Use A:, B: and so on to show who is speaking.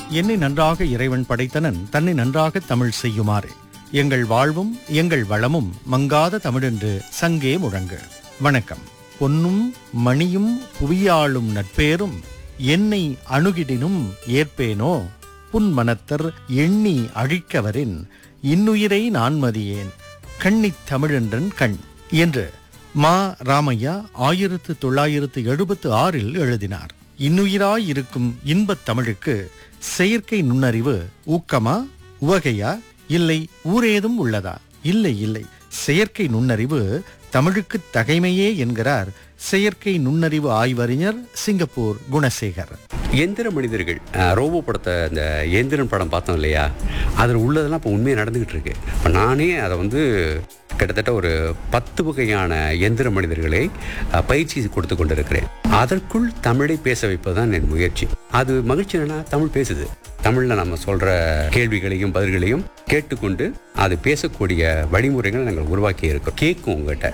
A: என்னை நன்றாக இறைவன் படைத்தனன் தன்னை நன்றாக தமிழ் செய்யுமாறு எங்கள் வாழ்வும் எங்கள் வளமும் மங்காத தமிழென்று சங்கே முழங்கு வணக்கம் பொன்னும் மணியும் புவியாளும் நட்பேரும் என்னை அணுகிடினும் ஏற்பேனோ புன்மனத்தர் எண்ணி அழிக்கவரின் இன்னுயிரை நான் மதியேன் கண்ணித் தமிழென்றன் கண் என்று மா ராமையா ஆயிரத்து தொள்ளாயிரத்து எழுபத்து ஆறில் எழுதினார் இன்னுயிராய் இருக்கும் இன்பத் தமிழுக்கு செயற்கை நுண்ணறிவு ஊக்கமா உவகையா இல்லை ஊரேதும் உள்ளதா இல்லை இல்லை செயற்கை நுண்ணறிவு தமிழுக்கு தகைமையே என்கிறார் செயற்கை நுண்ணறிவு ஆய்வறிஞர் சிங்கப்பூர் குணசேகர்
B: எந்திர மனிதர்கள் அஹ், ரோபோ படத்தை இந்த எந்திரன் படம் பார்த்தோம் இல்லையா அதில் உள்ளதெல்லாம் இப்போ உண்மையாக நடந்துக்கிட்டு இருக்கு இப்போ நானே அதை வந்து கிட்டத்தட்ட ஒரு பத்து வகையான எந்திர மனிதர்களை அஹ், பயிற்சி கொடுத்து கொண்டிருக்கிறேன் அதற்குள் தமிழை பேச வைப்பதுதான் என் முயற்சி அது மகிழ்ச்சி என்னன்னா தமிழ் பேசுது தமிழில் நம்ம சொல்கிற கேள்விகளையும் பதில்களையும் கேட்டுக்கொண்டு அது பேசக்கூடிய வழிமுறைகளை நாங்கள் உருவாக்கி இருக்கோம் கேட்கும் உங்ககிட்ட